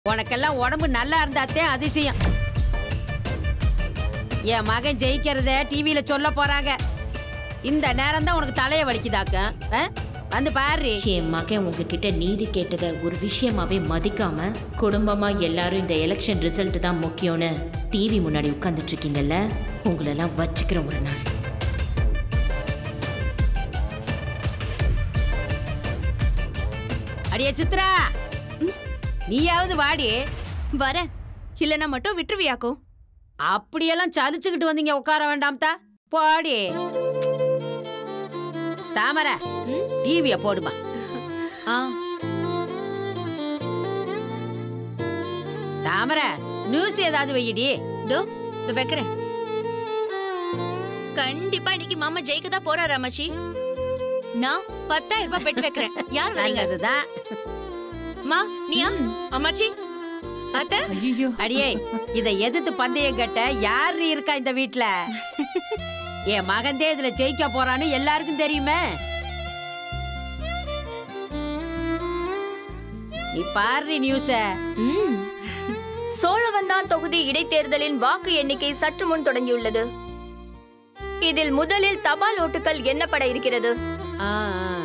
உனக்கெல்லாம் உடம்பு நல்லா இருந்தாத்தே அதிசயம் என் மகன் ஜெயிக்கிறத டிவியில சொல்ல போறாங்க இந்த நேரம் தான் உனக்கு தலைய வலிக்குதாக்க ஆ? வந்து பாரு என் மகன் உங்ககிட்ட நீதி கேட்டதை ஒரு விஷயமாவே மதிக்காம குடும்பமா எல்லாரும் இந்த எலெக்ஷன் ரிசல்ட் தான் முக்கியம்னு டிவி முன்னாடி உட்கார்ந்துட்டு இருக்கீங்கல்ல உங்களெல்லாம் வச்சுக்கிற ஒரு நாள் அடியே சித்ரா நீயாவது வாடி வரேன் இல்லனா மட்டும் விட்டுருவியாக்கும் அப்படியெல்லாம் சலிச்சுக்கிட்டு வந்தீங்க உட்கார வேண்டாம்தா போடி தாமரை டிவிய போடுமா ஆ தாமரை நியூஸ் ஏதாவது வையடி தோ இது வைக்கிறேன் கண்டிப்பா இன்னைக்கு மாமா ஜெயிக்க தான் போறாரு அம்மாச்சி நான் பத்தாயிரம் ரூபாய் பெட்டு வைக்கிறேன் யார் வரீங்க நல்லதுதான் மா நீயா அம்மாச்சி அத்த அடியே இத எதிர்த்து பந்தயம் கட்ட யாரு இருக்கா இந்த வீட்ல என் மகன்தே இதுல ஜெயிக்க போறான்னு எல்லாருக்கும் தெரியுமே நீ பாரு நியூஸ ம். சோழவந்தான் தொகுதி இடைத்தேர்தலின் வாக்கு எண்ணிக்கை சற்று முன் தொடங்கியுள்ளது இதில் முதலில் தபால் ஓட்டுகள் எண்ணப்பட இருக்கிறது ஆ, ஆ.